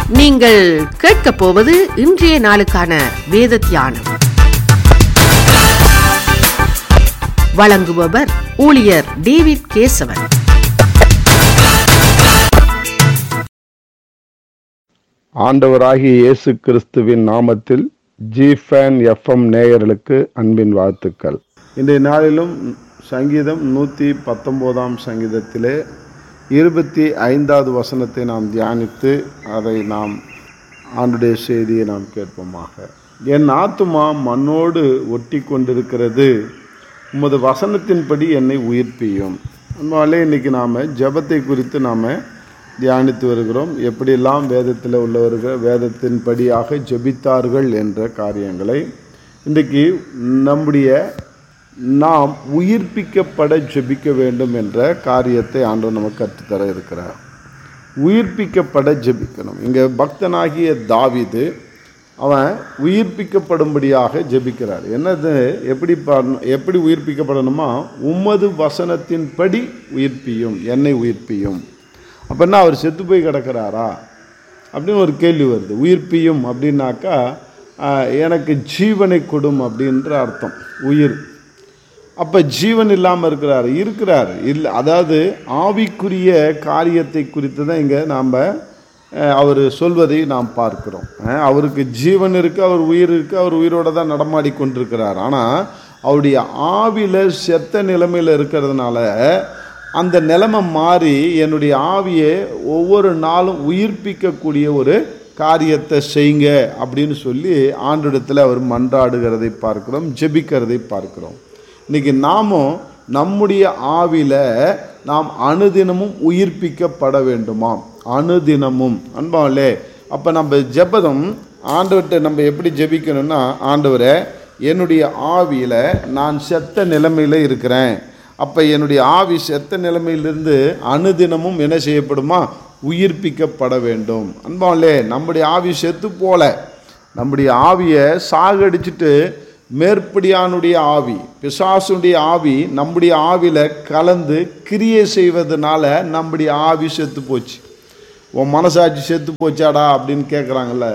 நீங்கள் கேட்கப் போவது இன்றைய நாளுக்கான வேத தியானம் வழங்குபவர் ஊழியர் டேவிட் கேசவன் ஆண்டவராகிய இயேசு கிறிஸ்துவின் நாமத்தில் ஜிஃபேன் எஃப்எம் நேயர்களுக்கு அன்பின் வாழ்த்துக்கள் இன்றைய நாளிலும் சங்கீதம் நூற்றி பத்தொம்போதாம் சங்கீதத்திலே இருபத்தி ஐந்தாவது வசனத்தை நாம் தியானித்து அதை நாம் ஆண்டுடைய செய்தியை நாம் கேட்போமாக என் ஆத்துமா மண்ணோடு ஒட்டி கொண்டிருக்கிறது உமது வசனத்தின்படி என்னை உயிர்ப்பியும் அன்பாலே இன்னைக்கு நாம் ஜெபத்தை குறித்து நாம் தியானித்து வருகிறோம் எப்படியெல்லாம் வேதத்தில் உள்ளவர்கள் வேதத்தின்படியாக ஜெபித்தார்கள் என்ற காரியங்களை இன்றைக்கு நம்முடைய நாம் உயிர்ப்பிக்கப்பட ஜெபிக்க வேண்டும் என்ற காரியத்தை ஆண்டவர் நமக்கு கற்றுத்தர இருக்கிறார் உயிர்ப்பிக்கப்பட ஜெபிக்கணும் இங்கே பக்தனாகிய தாவிது அவன் உயிர்ப்பிக்கப்படும்படியாக ஜெபிக்கிறார் என்னது எப்படி பண்ண- எப்படி உயிர்ப்பிக்கப்படணுமா உமது வசனத்தின்படி உயிர்ப்பியும் என்னை உயிர்ப்பியும் அப்படின்னா அவர் செத்து போய் கிடக்கிறாரா அப்படின்னு ஒரு கேள்வி வருது உயிர்ப்பியும் அப்படின்னாக்கா ஆஹ், எனக்கு ஜீவனை கொடும் அப்படின்ற அர்த்தம் உயிர் அப்போ ஜீவன் இல்லாமல் இருக்கிறார் இருக்கிறார் இல்லை அதாவது ஆவிக்குரிய காரியத்தை குறித்து தான் இங்கே நாம் அவர் சொல்வதை நாம் பார்க்கிறோம் அஹ், அவருக்கு ஜீவன் இருக்குது அவர் உயிர் இருக்குது அவர் உயிரோட தான் நடமாடி கொண்டிருக்கிறார் ஆனால் அவருடைய ஆவியில் செத்த நிலைமையில் இருக்கிறதுனால அந்த நிலைமை மாறி என்னுடைய ஆவியை ஒவ்வொரு நாளும் உயிர்ப்பிக்கக்கூடிய ஒரு காரியத்தை செய்யுங்க அப்படின்னு சொல்லி ஆண்டிடத்தில் அவர் மன்றாடுகிறதை பார்க்கிறோம் ஜெபிக்கிறதை பார்க்கிறோம் இன்னைக்கு நாமும் நம்முடைய ஆவியில் நாம் அனுதினமும் உயிர்ப்பிக்கப்பட வேண்டுமாம் அனுதினமும் அன்பாலே அப்போ நம்ம ஜெபதம் ஆண்டவர்கிட்ட நம்ம எப்படி ஜெபிக்கணும்னா ஆண்டவரே என்னுடைய ஆவியில் நான் செத்த நிலைமையில் இருக்கிறேன் அப்போ என்னுடைய ஆவி செத்த நிலைமையிலிருந்து அனுதினமும் என்ன செய்யப்படுமா உயிர்ப்பிக்கப்பட வேண்டும் அன்பாலே நம்முடைய ஆவி செத்து போல நம்முடைய ஆவியை சாகடிச்சிட்டு மேற்படியானுடைய ஆவி பிசாசுடைய ஆவி நம்முடைய ஆவியில் கலந்து கிரியை செய்வதனால நம்முடைய ஆவி செத்து போச்சு உன் மனசாட்சி செத்து போச்சாடா அப்படின்னு கேட்குறாங்கல்ல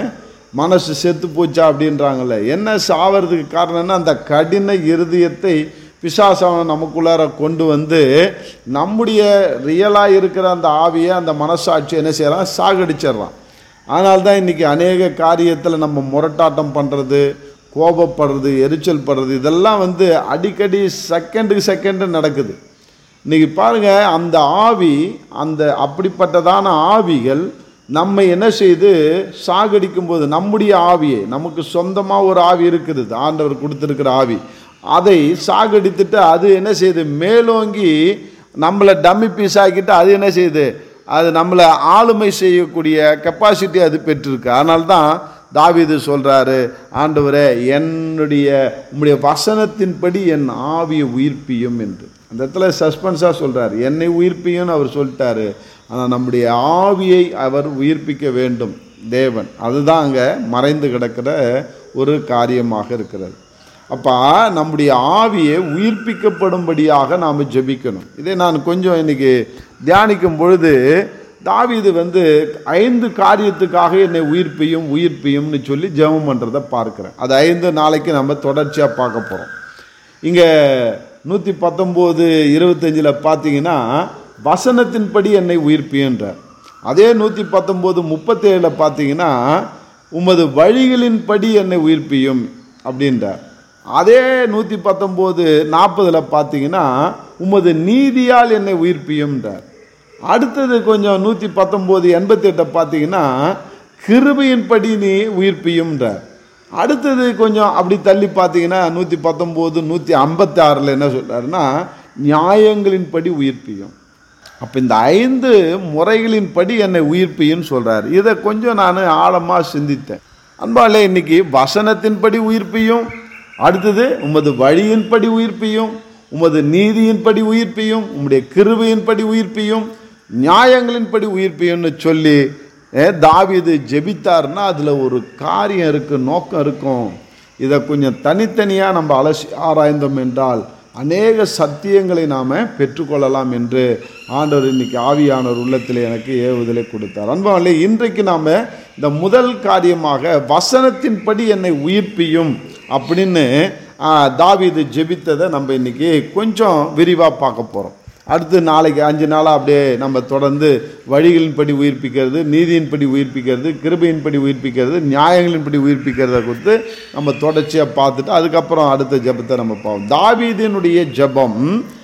மனசு செத்து போச்சா அப்படின்றாங்கல்ல என்ன சாவறதுக்கு காரணம்னா அந்த கடின இருதயத்தை பிசாசவன் நமக்குள்ளார கொண்டு வந்து நம்முடைய ரியலாக இருக்கிற அந்த ஆவியை அந்த மனசாட்சி என்ன செய்யறான் சாகடிச்சிடுறான் அதனால தான் இன்றைக்கி அநேக காரியத்தில் நம்ம முரட்டாட்டம் பண்ணுறது கோபப்படுறது எரிச்சல் படுறது இதெல்லாம் வந்து அடிக்கடி செகண்டுக்கு செகண்டு நடக்குது இன்னைக்கு பாருங்க அந்த ஆவி அந்த அப்படிப்பட்டதான ஆவிகள் நம்மை என்ன செய்து சாகடிக்கும் போது நம்முடைய ஆவியை நமக்கு சொந்தமாக ஒரு ஆவி இருக்குது ஆண்டவர் கொடுத்துருக்கிற ஆவி அதை சாகடித்துட்டு அது என்ன செய்யுது மேலோங்கி நம்மளை டம்மி பீஸ் ஆக்கிட்டு அது என்ன செய்யுது அது நம்மளை ஆளுமை செய்யக்கூடிய கெப்பாசிட்டி அது பெற்றிருக்கு அதனால தான் தாவீது சொல்றாரு ஆண்டவரே என்னுடைய உம்முடைய வசனத்தின்படி என் ஆவியை உயிர்ப்பியும் என்று அந்த இடத்துல சஸ்பென்ஸாக சொல்றாரு என்னை உயிர்ப்பியும்னு அவர் சொல்லிட்டாரு ஆனால் நம்முடைய ஆவியை அவர் உயிர்ப்பிக்க வேண்டும் தேவன் அதுதான் அங்கே மறைந்து கிடக்கிற ஒரு காரியமாக இருக்கிறது அப்போ நம்முடைய ஆவியை உயிர்ப்பிக்கப்படும்படியாக நாம் ஜெபிக்கணும் இதை நான் கொஞ்சம் இன்னைக்கு தியானிக்கும் பொழுது தாவீது வந்து ஐந்து காரியத்துக்காக என்னை உயிர்ப்பியும் உயிர்ப்பியும்னு சொல்லி ஜெபம் பண்ணுறதை பார்க்குறேன் அது ஐந்து நாளைக்கு நம்ம தொடர்ச்சியாக பார்க்க போகிறோம் இங்கே நூற்றி பத்தொம்போது இருபத்தஞ்சில் பார்த்தீங்கன்னா வசனத்தின்படி என்னை உயிர்ப்பியுன்றார் அதே நூற்றி பத்தொம்போது முப்பத்தேழில் பார்த்தீங்கன்னா உமது வழிகளின்படி என்னை உயிர்ப்பியும் அப்படின்றார் அதே நூற்றி பத்தொம்போது நாற்பதில் பார்த்தீங்கன்னா உமது நீதியால் என்னை உயிர்ப்பியும்ன்றார் அடுத்தது கொஞ்சம் நூற்றி பத்தொம்போது எண்பத்தெட்டை பார்த்தீங்கன்னா கிருபையின்படி நீ உயிர்ப்பியும்ன்றார் அடுத்தது கொஞ்சம் அப்படி தள்ளி பார்த்தீங்கன்னா நூற்றி பத்தொம்போது நூற்றி ஐம்பத்தி ஆறில் என்ன சொல்றாருன்னா நியாயங்களின்படி உயிர்ப்பியும் அப்போ இந்த ஐந்து முறைகளின்படி என்னை உயிர்ப்பியும் சொல்றாரு இதை கொஞ்சம் நான் ஆழமாக சிந்தித்தேன் அன்பாலே இன்னைக்கு வசனத்தின்படி உயிர்ப்பியும் அடுத்தது உமது வழியின்படி உயிர்ப்பியும் உமது நீதியின்படி உயிர்ப்பியும் உம்முடைய கிருபையின்படி உயிர்ப்பியும் நியாயங்களின்படி உயிர்ப்பியும்னு சொல்லி ஏ, தாவீது ஜெபித்தார்னா அதில் ஒரு காரியம் இருக்குது நோக்கம் இருக்கும் இதை கொஞ்சம் தனித்தனியாக நம்ம அலசி ஆராய்ந்தோம் என்றால் அநேக சத்தியங்களை நாம் பெற்றுக்கொள்ளலாம் என்று ஆண்டவர் இன்னைக்கு ஆவியானவர் உள்ளத்தில் எனக்கு ஏவுதலை கொடுத்தார் அன்பாலே இன்றைக்கு நாம் இந்த முதல் காரியமாக வசனத்தின்படி என்னை உயிர்ப்பியும் அப்படின்னு ஆ, தாவீது ஜெபித்ததை நம்ம இன்னைக்கு கொஞ்சம் விரிவாக பார்க்க போகிறோம் அடுத்து நாளைக்கு அஞ்சு நாளாக அப்படியே நம்ம தொடர்ந்து வழிகளின்படி உயிர்ப்பிக்கிறது நீதியின்படி உயிர்ப்பிக்கிறது கிருபையின்படி உயிர்ப்பிக்கிறது நியாயங்களின்படி உயிர்ப்பிக்கிறத குறித்து நம்ம தொடர்ச்சியாக பார்த்துட்டு அதுக்கப்புறம் அடுத்த ஜெபத்தை நம்ம பார்ப்போம் தாவீதினுடைய ஜெபம்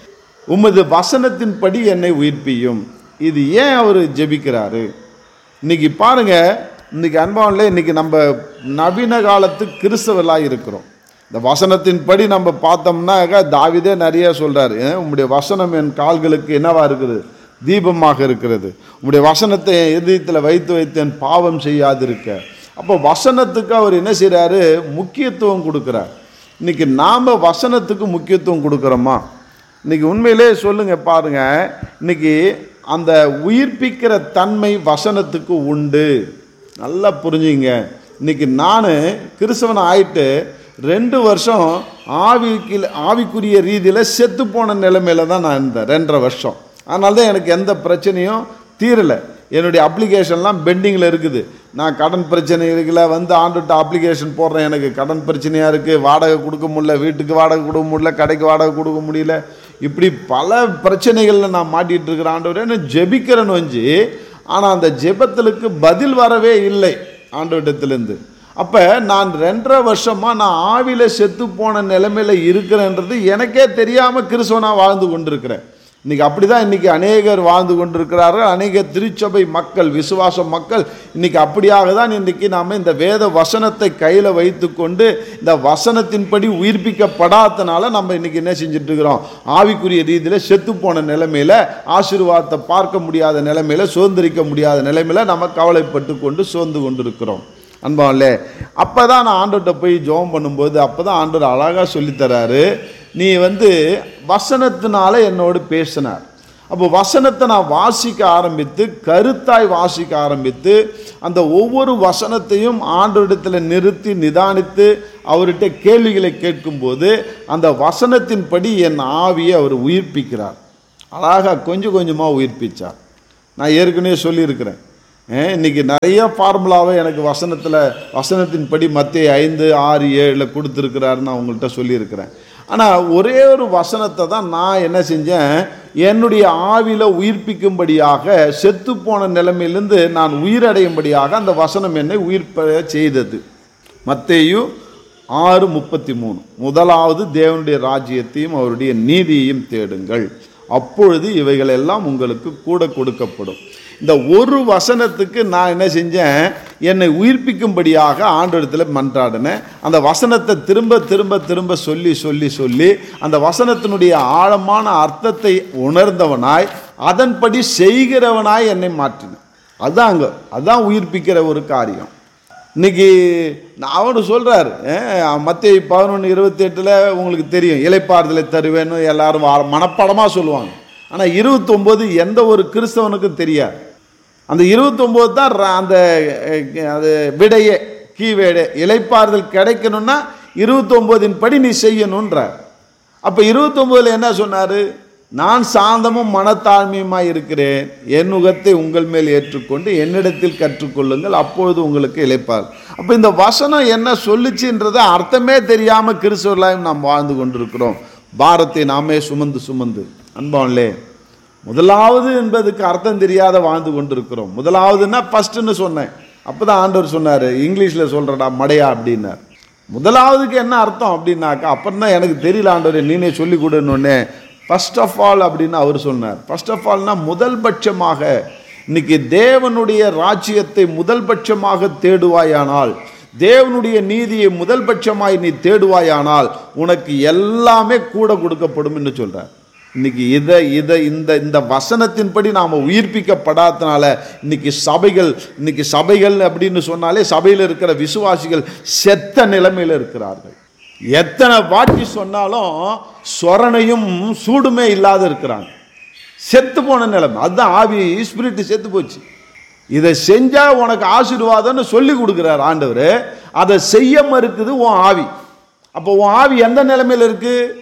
உமது வசனத்தின்படி என்னை உயிர்ப்பியும் இது ஏன் அவர் ஜெபிக்கிறாரு இன்னைக்கு பாருங்க இன்னைக்கு அன்பாவில் இன்னைக்கு நம்ம நவீன காலத்து கிறிஸ்தவர்களாக இருக்கிறோம் இந்த வசனத்தின்படி நம்ம பார்த்தோம்னாக்கா தாவிதே நிறைய சொல்றாரு "ஏன், உம்முடைய வசனம் என் கால்களுக்கு என்னவா இருக்குது தீபமாக இருக்கிறது உம்முடைய வசனத்தை என் இதயத்தில் வைத்து வைத்தேன் பாவம் செய்யாதிருக்க அப்போ வசனத்துக்கு அவர் என்ன செய்றாரு முக்கியத்துவம் கொடுக்குறார் இன்னைக்கு நாம் வசனத்துக்கு முக்கியத்துவம் கொடுக்குறோமா இன்னைக்கு உண்மையிலே சொல்லுங்க பாருங்க இன்னைக்கு அந்த உயிர்ப்பிக்கிற தன்மை வசனத்துக்கு உண்டு நல்லா புரிஞ்சுங்க இன்னைக்கு நான் கிறிஸ்தவன் ஆயிட்டு ரெண்டு வருஷம் ஆவிக்கு ஆவிக்குரிய ரீதியில் செத்து போன நிலைமையில தான் நான் இருந்தேன் ரெண்டரை வருஷம் அதனால தான் எனக்கு எந்த பிரச்சனையும் தீரலை என்னுடைய அப்ளிகேஷன்லாம் பெண்டிங்கில் இருக்குது நான் கடன் பிரச்சனைகளை வந்து ஆண்டுகிட்ட அப்ளிகேஷன் போடுறேன் எனக்கு கடன் பிரச்சனையாக இருக்குது வாடகை கொடுக்க முடியல வீட்டுக்கு வாடகை கொடுக்க முடியல கடைக்கு வாடகை கொடுக்க முடியல இப்படி பல பிரச்சனைகளில் நான் மாட்டிகிட்டு இருக்கிற ஆண்டவரே நான் ஜெபிக்கிறேன்னு வச்சு ஆனால் அந்த ஜெபத்திலுக்கு பதில் வரவே இல்லை ஆண்டவரிடத்துலேருந்து அப்போ நான் ரெண்டரை வருஷமாக நான் ஆவியில் செத்து போன நிலைமையில் இருக்கிறேன்றது எனக்கே தெரியாமல் கிறிஸ்தவனாக வாழ்ந்து கொண்டிருக்கிறேன் இன்னைக்கு அப்படிதான் இன்னைக்கு அநேகர் வாழ்ந்து கொண்டிருக்கிறார்கள் அநேக திருச்சபை மக்கள் விசுவாச மக்கள் இன்னைக்கு அப்படியாக தான் இன்னைக்கு நாம் இந்த வேத வசனத்தை கையில் வைத்துக்கொண்டு இந்த வசனத்தின்படி உயிர்ப்பிக்கப்படாதனால நம்ம இன்னைக்கு என்ன செஞ்சுட்டு இருக்கிறோம் ஆவிக்குரிய ரீதியில் செத்து போன நிலைமையில ஆசீர்வாதத்தை பார்க்க முடியாத நிலைமையில சுதந்திரிக்க முடியாத நிலைமையில நம்ம கவலைப்பட்டு கொண்டு சோர்ந்து கொண்டிருக்கிறோம் அன்பாவில்லே அப்போ தான் நான் ஆண்டவர்கிட்ட போய் ஜெபம் பண்ணும்போது அப்போ தான் ஆண்டவர் அழகாக சொல்லித்தராரு நீ வந்து வசனத்தினால என்னோடு பேசினார் அப்போ வசனத்தை நான் வாசிக்க ஆரம்பித்து கருத்தாய் வாசிக்க ஆரம்பித்து அந்த ஒவ்வொரு வசனத்தையும் ஆண்டவரிடத்தில் நிறுத்தி நிதானித்து அவர்கிட்ட கேள்விகளை கேட்கும்போது அந்த வசனத்தின்படி என் ஆவியை அவர் உயிர்ப்பிக்கிறார் அழகாக கொஞ்சம் கொஞ்சமாக உயிர்ப்பிச்சார் நான் ஏற்கனவே சொல்லியிருக்கிறேன் ஏன், இன்னைக்கு நிறைய ஃபார்முலாவை எனக்கு வசனத்தில் வசனத்தின்படி மத்திய ஐந்து ஆறு ஏழில் கொடுத்துருக்கிறாருன்னு நான் உங்கள்கிட்ட சொல்லியிருக்கிறேன் ஆனால் ஒரே ஒரு வசனத்தை தான் நான் என்ன செஞ்சேன் என்னுடைய ஆவியில் உயிர்ப்பிக்கும்படியாக செத்து போன நிலைமையிலிருந்து நான் உயிரடையும்படியாக அந்த வசனம் என்னை உயிர்ப்ப செய்தது மத்தேயு ஆறு முப்பத்தி மூணு முதலாவது தேவனுடைய ராஜ்யத்தையும் அவருடைய நீதியையும் தேடுங்கள் அப்பொழுது இவைகள் எல்லாம் உங்களுக்கு கூட கொடுக்கப்படும் இந்த ஒரு வசனத்துக்கு நான் என்ன செஞ்சேன் என்னை உயிர்ப்பிக்கும்படியாக ஆண்டவரத்தில் மன்றாடினேன் அந்த வசனத்தை திரும்ப திரும்ப திரும்ப சொல்லி சொல்லி சொல்லி அந்த வசனத்தினுடைய ஆழமான அர்த்தத்தை உணர்ந்தவனாய் அதன்படி செய்கிறவனாய் என்னை மாற்றினேன் அதான் அங்கே அதான் உயிர்ப்பிக்கிற ஒரு காரியம் இன்னைக்கு நான் அவனு சொல்கிறார் மத்திய பதினொன்று இருபத்தி எட்டில் உங்களுக்கு தெரியும் இலைப்பாறுதலை தருவேன்னு எல்லாரும் மனப்படமாக சொல்லுவாங்க ஆனால் இருபத்தொம்போது எந்த ஒரு கிறிஸ்தவனுக்கும் தெரியாது அந்த இருபத்தொம்போது தான் ர- அந்த அஹ், அது விடையே கீவேடு இலைப்பாறுதல் கிடைக்கணும்னா இருபத்தொம்போதின் படி நீ செய்யணுன்றார் அப்போ இருபத்தொம்போதில் என்ன சொன்னார் நான் சாந்தமும் மனத்தாழ்மையுமாய் இருக்கிறேன் என் நுகத்தை உங்கள் மேல் ஏற்றுக்கொண்டு என்னிடத்தில் கற்றுக்கொள்ளுங்கள் அப்பொழுது உங்களுக்கு இளைப்பார் அப்போ இந்த வசனம் என்ன சொல்லுச்சுன்றதை அர்த்தமே தெரியாமல் கிறிஸ்தவர்களாயும் நாம் வாழ்ந்து கொண்டிருக்கிறோம் பாரத்தை நாமே சுமந்து சுமந்து அன்பான்லே முதலாவது என்பதுக்கு அர்த்தம் தெரியாத வாழ்ந்து கொண்டிருக்கிறோம் முதலாவதுன்னா ஃபர்ஸ்ட்னு சொன்னேன் அப்போ தான் ஆண்டவர் சொன்னார் இங்கிலீஷில் சொல்கிறடா மடையா அப்படின்னார் முதலாவதுக்கு என்ன அர்த்தம் அப்படின்னாக்கா அப்புறம் தான் எனக்கு தெரியல ஆண்டவர் நீனே சொல்லி கொடுன்னு ஃபர்ஸ்ட் ஆஃப் ஆல் அப்படின்னு அவர் சொன்னார் ஃபர்ஸ்ட் ஆஃப் ஆல்னா முதல் பட்சமாக இன்னைக்கு தேவனுடைய ராஜ்யத்தை முதல் பட்சமாக தேடுவாயானால் தேவனுடைய நீதியை முதல் பட்சமாய் நீ தேடுவாயானால் உனக்கு எல்லாமே கூட கொடுக்கப்படும் என்று சொல்றார் இன்னைக்கு இதை இதை இந்த இந்த வசனத்தின்படி நாம் உயிர்ப்பிக்கப்படாதனால இன்னைக்கு சபைகள் இன்னைக்கு சபைகள் அப்படின்னு சொன்னாலே சபையில் இருக்கிற விசுவாசிகள் செத்த நிலைமையில் இருக்கிறார்கள் எத்தனை வாட்டி சொன்னாலும் சொரணையும் சூடுமே இல்லாத இருக்கிறாங்க செத்து போன நிலைமை அதுதான் ஆவி ஸ்பிரிட் செத்து போச்சு இதை செஞ்சா உனக்கு ஆசீர்வாதம்னு சொல்லி கொடுக்குறார் ஆண்டவர் அதை செய்ய மறுக்குது உன் ஆவி அப்போ உன் ஆவி எந்த நிலைமையில் இருக்கு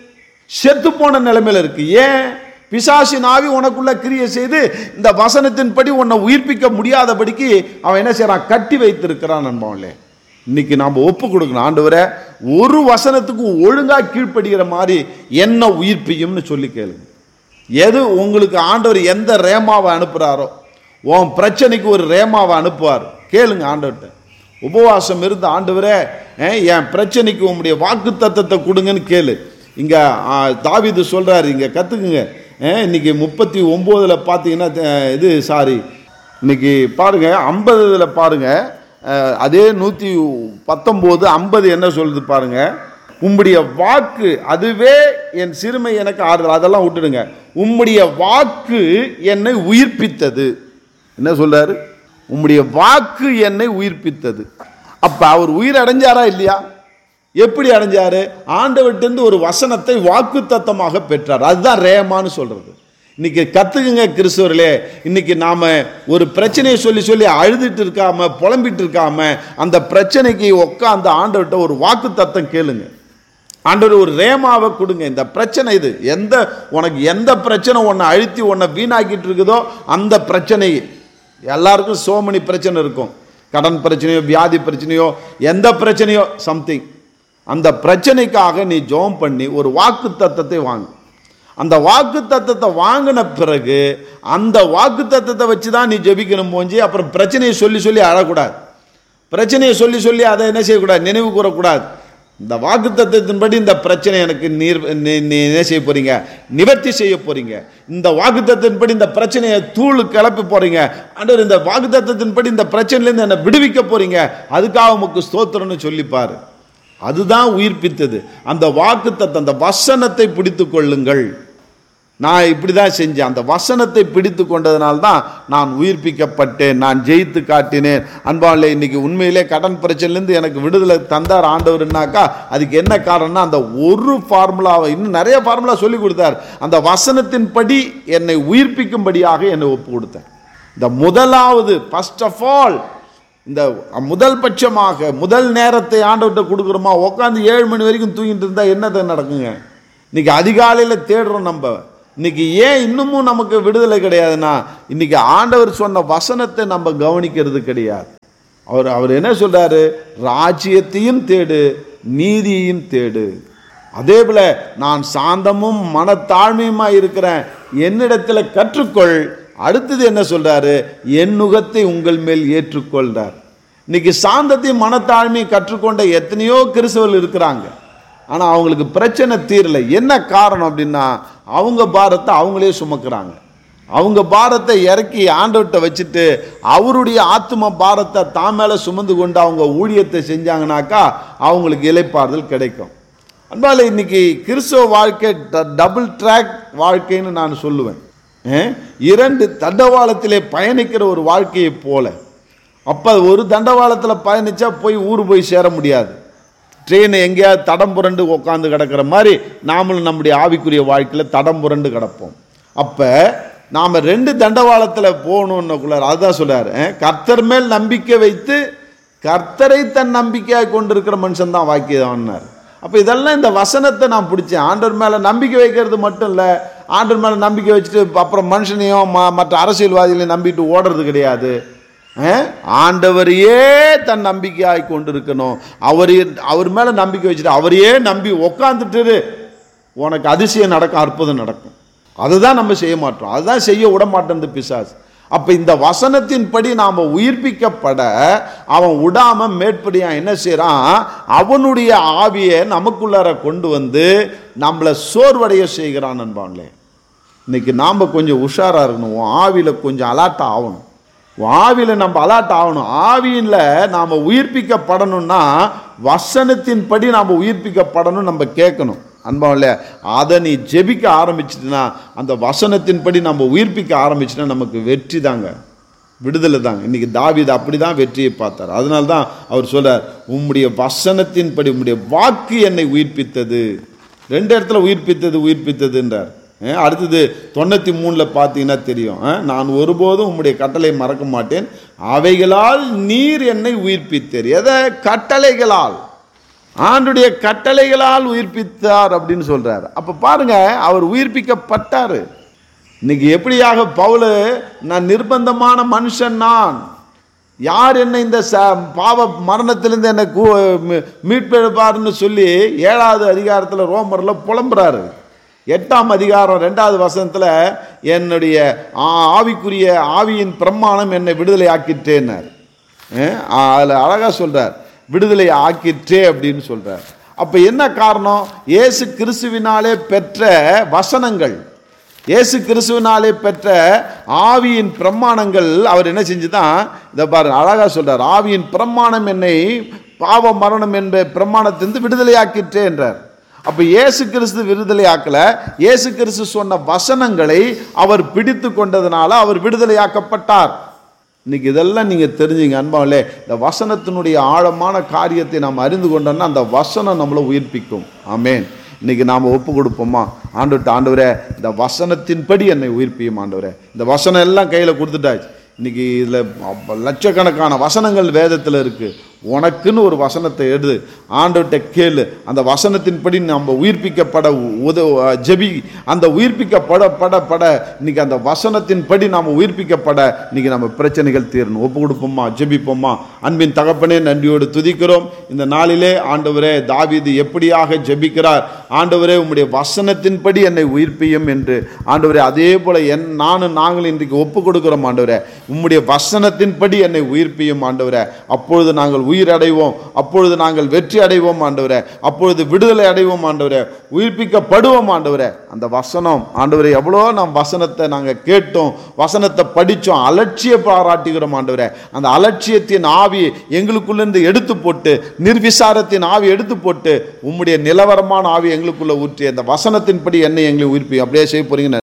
செத்து போன நிலைமையில இருக்கு ஏன் பிசாசின் ஆவி உனக்குள்ள கிரியை செய்து இந்த வசனத்தின்படி உன்னை உயிர்ப்பிக்க முடியாதபடிக்கு அவன் என்ன செய்றான் கட்டி வைத்திருக்கிறான் நண்பவங்களே இன்னைக்கு நாம் ஒப்பு கொடுக்கணும் ஆண்டவரே ஒரு வசனத்துக்கு ஒழுங்கா கீழ்ப்படுகிற மாதிரி என்ன உயிர்ப்பியும்னு சொல்லி கேளுங்க எது உங்களுக்கு ஆண்டவர் எந்த ரேமாவை அனுப்புகிறாரோ உன் பிரச்சனைக்கு ஒரு ரேமாவை அனுப்புவார் கேளுங்க ஆண்டவர்கிட்ட உபவாசம் இருந்து ஆண்டவரே அஹ், என் பிரச்சனைக்கு உங்களுடைய வாக்கு தத்தத்தை கொடுங்கன்னு கேளு இங்க ஆ, தாவீது சொல்றாரு இங்க கத்துக்குங்க அஹ், இன்னைக்கு முப்பத்தி ஒம்போதுல பார்த்தீங்கன்னா அஹ், இது சாரி இன்னைக்கு பாருங்க ஐம்பதுல பாருங்க அஹ், அதே நூற்றி பத்தொம்போது ஐம்பது என்ன சொல்லுது பாருங்க உம்முடைய வாக்கு அதுவே என் சிறுமை எனக்கு ஆறுதல் அதெல்லாம் விட்டுடுங்க உம்முடைய வாக்கு என்னை உயிர்ப்பித்தது என்ன சொல்றாரு உம்முடைய வாக்கு என்னை உயிர்ப்பித்தது அப்ப அவர் உயிர் அடைஞ்சாரா இல்லையா எப்படி அடைஞ்சாரு ஆண்டவர்கிட்ட ஒரு வசனத்தை வாக்கு தத்தமாக பெற்றார் அதுதான் ரேமான்னு சொல்றது இன்னைக்கு கத்துக்குங்க கிறிஸ்தவர்களே இன்னைக்கு நாம ஒரு பிரச்சனையை சொல்லி சொல்லி அழுதுட்டு இருக்காம புலம்பிட்டு இருக்காம அந்த பிரச்சனைக்கு உட்காந்து ஆண்டவர்கிட்ட ஒரு வாக்கு தத்தம் கேளுங்க ஆண்டவர் ஒரு ரேமாவை கொடுங்க இந்த பிரச்சனை இது எந்த உனக்கு எந்த பிரச்சனை உன்னை அழுத்தி உன்னை வீணாக்கிட்டு இருக்குதோ அந்த பிரச்சனை எல்லாருக்கும் so many பிரச்சனை இருக்கும் கடன் பிரச்சனையோ வியாதி பிரச்சனையோ எந்த பிரச்சனையோ சம்திங் அந்த பிரச்சனைக்காக நீ ஜெபம் பண்ணி ஒரு வாக்கு தத்தத்தை வாங்கு அந்த வாக்கு தத்தத்தை வாங்கின பிறகு அந்த வாக்கு தத்தத்தை வச்சு தான் நீ ஜெபிக்கணும் போஞ்சி அப்புறம் பிரச்சனையை சொல்லி சொல்லி அழக்கூடாது பிரச்சனையை சொல்லி சொல்லி அதை என்ன செய்யக்கூடாது நினைவு கூறக்கூடாது இந்த வாக்கு தத்துவத்தின்படி இந்த பிரச்சனை எனக்கு நீர் நீ- நீ என்ன செய்ய போறீங்க நிவர்த்தி செய்ய போறீங்க இந்த வாக்கு தத்துவத்தின்படி இந்த பிரச்சனையை தூள் கிளப்பி போறீங்க ஆண்டவர் இந்த வாக்கு தத்துவத்தின்படி இந்த பிரச்சனையிலேருந்து என்னை விடுவிக்க போறீங்க அதுக்காக உமக்கு ஸ்தோத்திரம்னு சொல்லிப்பாரு அதுதான் உயிர்ப்பித்தது அந்த வாக்கு அந்த வசனத்தை பிடித்து கொள்ளுங்கள் நான் இப்படி தான் செஞ்சேன் அந்த வசனத்தை பிடித்து கொண்டதுனால தான் நான் உயிர்ப்பிக்கப்பட்டேன் நான் ஜெயித்து காட்டினேன் அன்பாலே இன்னைக்கு உண்மையிலே கடன் பிரச்சனையிலேருந்து எனக்கு விடுதலை தந்தார் ஆண்டவர்னாக்கா அதுக்கு என்ன காரணம்னா அந்த ஒரு ஃபார்முலாவை இன்னும் நிறைய ஃபார்முலா சொல்லி கொடுத்தார் அந்த வசனத்தின்படி என்னை உயிர்ப்பிக்கும்படியாக என்னை ஒப்பு கொடுத்தார் இந்த முதலாவது ஃபர்ஸ்ட் ஆஃப் ஆல் இந்த முதல் பட்சமாக முதல் நேரத்தை ஆண்டவர்கிட்ட கொடுக்குறோமா உட்காந்து ஏழு மணி வரைக்கும் தூங்கிட்டு இருந்தா என்னது நடக்குங்க இன்னைக்கு அதிகாலையில் தேடுறோம் நம்ம இன்னைக்கு ஏன் இன்னமும் நமக்கு விடுதலை கிடையாதுன்னா இன்னைக்கு ஆண்டவர் சொன்ன வசனத்தை நம்ம கவனிக்கிறது கிடையாது அவர் அவர் என்ன சொல்றாரு ராஜ்யத்தையும் தேடு நீதியையும் தேடு அதே போல நான் சாந்தமும் மனத்தாழ்மையுமா இருக்கிறேன் என்னிடத்துல கற்றுக்கொள் அடுத்தது என்ன சொல்றாரு என் நுகத்தை உங்கள் மேல் ஏற்றுக்கொள்றார் இன்னைக்கு சாந்தத்தையும் மனத்தாழ்மையும் கற்றுக்கொண்ட எத்தனையோ கிறிஸ்தவர்கள் இருக்கிறாங்க ஆனா அவங்களுக்கு பிரச்சனை தீரல என்ன காரணம் அப்படின்னா அவங்க பாரத்தை அவங்களே சுமக்குறாங்க அவங்க பாரத்தை இறக்கி ஆண்டவர்கிட்ட வச்சுட்டு அவருடைய ஆத்ம பாரத்தை தான் மேல சுமந்து கொண்டு அவங்க ஊழியத்தை செஞ்சாங்கனாக்கா அவங்களுக்கு இலைப்பாறுதல் கிடைக்கும் அன்பால இன்னைக்கு கிறிஸ்தவ வாழ்க்கை டபுள் ட்ராக் வாழ்க்கைன்னு நான் சொல்லுவேன் அஹ், இரண்டு தண்டவாளத்திலே பயணிக்கிற ஒரு வாழ்க்கையை போல அப்போ ஒரு தண்டவாளத்தில் பயணிச்சா போய் ஊர் போய் சேர முடியாது ட்ரெயின் எங்கேயாவது தடம் புரண்டு உட்காந்து கிடக்கிற மாதிரி நாமளும் நம்முடைய ஆவிக்குரிய வாழ்க்கையில் தடம் புரண்டு கிடப்போம் அப்போ நாம் ரெண்டு தண்டவாளத்தில் போகணுன்னக்குள்ளார் அதுதான் சொல்றாரு அஹ், கர்த்தர் மேல் நம்பிக்கை வைத்து கர்த்தரை தன் நம்பிக்கையாக கொண்டிருக்கிற மனுஷன் தான் வாக்கியவான்னார் அப்போ இதெல்லாம் இந்த வசனத்தை நான் பிடிச்சேன் ஆண்டவர் மேலே நம்பிக்கை வைக்கிறது மட்டும் இல்லை ஆண்டவர் மேலே நம்பிக்கை வச்சுட்டு அப்புறம் மனுஷனையும் ம- மற்ற அரசியல்வாதிகளையும் நம்பிட்டு ஓடுறது கிடையாது அஹ்? ஆண்டவரையே தன் நம்பிக்கையாய் கொண்டிருக்கணும் அவர் அவர் மேலே நம்பிக்கை வச்சுட்டு அவரையே நம்பி உக்காந்துட்டு உனக்கு அதிசயம் நடக்கும் அற்புதம் நடக்கும் அதுதான் நம்ம செய்ய மாட்டோம் அதுதான் செய்ய விட மாட்டேன் இந்த பிசாசு அப்ப இந்த வசனத்தின்படி நாம உயிர்ப்பிக்கப்பட அவன் விடாம மேற்படியா என்ன செய்றான் அவனுடைய ஆவியை நமக்குள்ளார கொண்டு வந்து நம்மளை சோர்வடைய செய்கிறான் நண்பான்லே இன்னைக்கு நாம் கொஞ்சம் உஷாராக இருக்கணும் உன் ஆவியில் கொஞ்சம் அலாட் ஆகணும் உன் ஆவியில் நம்ம அலாட் ஆகணும் ஆவியில் நாம் உயிர்ப்பிக்கப்படணும்னா வசனத்தின்படி நாம் உயிர்ப்பிக்கப்படணும் நம்ம கேட்கணும் அன்பாவில் அதை நீ ஜெபிக்க ஆரம்பிச்சிட்டுனா அந்த வசனத்தின்படி நம்ம உயிர்ப்பிக்க ஆரம்பிச்சுனா நமக்கு வெற்றி தாங்க விடுதலை தாங்க இன்னைக்கு தாவீது அப்படி தான் வெற்றியை பார்த்தார் அதனால தான் அவர் சொல்றார் உம்முடைய வசனத்தின்படி உம்முடைய வாக்கு என்னை உயிர்ப்பித்தது ரெண்டு இடத்துல உயிர்ப்பித்தது உயிர்ப்பித்ததுன்றார் அஹ் அடுத்தது தொண்ணூற்றி மூணில் பார்த்தீங்கன்னா தெரியும் அஹ் நான் ஒருபோதும் உம்முடைய கட்டளை மறக்க மாட்டேன் அவைகளால் நீர் என்னை உயிர்ப்பித்தீர் எதை கட்டளைகளால் ஆண்டுடைய கட்டளைகளால் உயிர்ப்பித்தார் அப்படின்னு சொல்றார் அப்ப பாருங்க அவர் உயிர்ப்பிக்கப்பட்டாரு இன்னைக்கு எப்படியாக பவுலு நான் நிர்பந்தமான மனுஷன் நான் யார் என்னை இந்த ச பாவ மரணத்திலிருந்து என்னை கூ மீ- மீட்பெடுப்பார்னு சொல்லி ஏழாவது அதிகாரத்தில் ரோமரில் புலம்புறாரு எட்டாம் அதிகாரம் ரெண்டாவது வசனத்தில் என்னுடைய ஆ- ஆவிக்குரிய ஆவியின் பிரமாணம் என்னை விடுதலை ஆக்கிட்டேன்னார் அதில் அழகாக சொல்றார் விடுதலை ஆக்கிற்றே அப்படின்னு சொல்றார் அப்போ என்ன காரணம் இயேசு கிறிஸ்துவினாலே பெற்ற வசனங்கள் இயேசு கிறிஸ்துவினாலே பெற்ற ஆவியின் பிரமாணங்கள் அவர் என்ன செஞ்சுதான் இதை பாருங்க அழகா சொல்றார் ஆவியின் பிரமாணம் என்னை பாவ மரணம் என்ற பிரமாணத்திலிருந்து விடுதலையாக்கிற்றே என்றார் அப்ப இயேசு கிறிஸ்து விடுதலையாக்கல இயேசு கிறிஸ்து சொன்ன வசனங்களை அவர் பிடித்து கொண்டதுனால அவர் விடுதலையாக்கப்பட்டார் இன்னைக்கு இதெல்லாம் நீங்க தெரிஞ்சுங்க அன்பாவிலே இந்த வசனத்தினுடைய ஆழமான காரியத்தை நாம் அறிந்து கொண்டோம்னா அந்த வசனம் நம்மளை உயிர்ப்பிக்கும் ஆமென் இன்னைக்கு நாம் ஒப்பு கொடுப்போமா ஆண்டுட்டு ஆண்டவரே இந்த வசனத்தின்படி என்னை உயிர்ப்பியும் ஆண்டவரே இந்த வசனம் எல்லாம் கையில் கொடுத்துட்டாச்சு இன்னைக்கு இதில் லட்சக்கணக்கான வசனங்கள் வேதத்தில் இருக்கு உனக்குன்னு ஒரு வசனத்தை எழுது ஆண்டவர்கிட்ட கேளு அந்த வசனத்தின்படி நம்ம உயிர்ப்பிக்கப்பட உத ஜெபி அந்த உயிர்ப்பிக்கப்பட பட பட இன்னைக்கு அந்த வசனத்தின்படி நாம் உயிர்ப்பிக்கப்பட இன்னைக்கு நம்ம பிரச்சனைகள் தீரணும் ஒப்பு கொடுப்போமா ஜெபிப்போமா அன்பின் தகப்பனே நன்றியோடு துதிக்கிறோம் இந்த நாளிலே ஆண்டவரே தாவீது எப்படியாக ஜெபிக்கிறார் ஆண்டவரே உம்முடைய வசனத்தின்படி என்னை உயிர்ப்பியும் என்று ஆண்டவரே அதே போல என் நானும் நாங்கள் இன்றைக்கு ஒப்பு கொடுக்கிறோம் ஆண்டவரே உம்முடைய வசனத்தின்படி என்னை உயிர்ப்பியும் ஆண்டவரே அப்பொழுது நாங்கள் உயிர் அடைவோம் அப்பொழுது நாங்கள் வெற்றி அடைவோம் ஆண்டவரே அப்பொழுது விடுதலை அடைவோம் ஆண்டவரே உயிர்ப்பிக்கப்படுவோம் ஆண்டவரே அந்த வசனம் ஆண்டவரே எவ்வளோ நாம் வசனத்தை நாங்கள் கேட்டோம் வசனத்தை படித்தோம் அலட்சிய பாராட்டுகிறோம் ஆண்டவரே அந்த அலட்சியத்தின் ஆவி எங்களுக்குள்ளேருந்து எடுத்து போட்டு நிர்விசாரத்தின் ஆவி எடுத்து போட்டு உம்முடைய நிலவரமான ஆவி எங்களுக்குள்ள ஊற்றி அந்த வசனத்தின்படி என்னை எங்களை உயிர்ப்பி அப்படியே செய்ய போறீங்க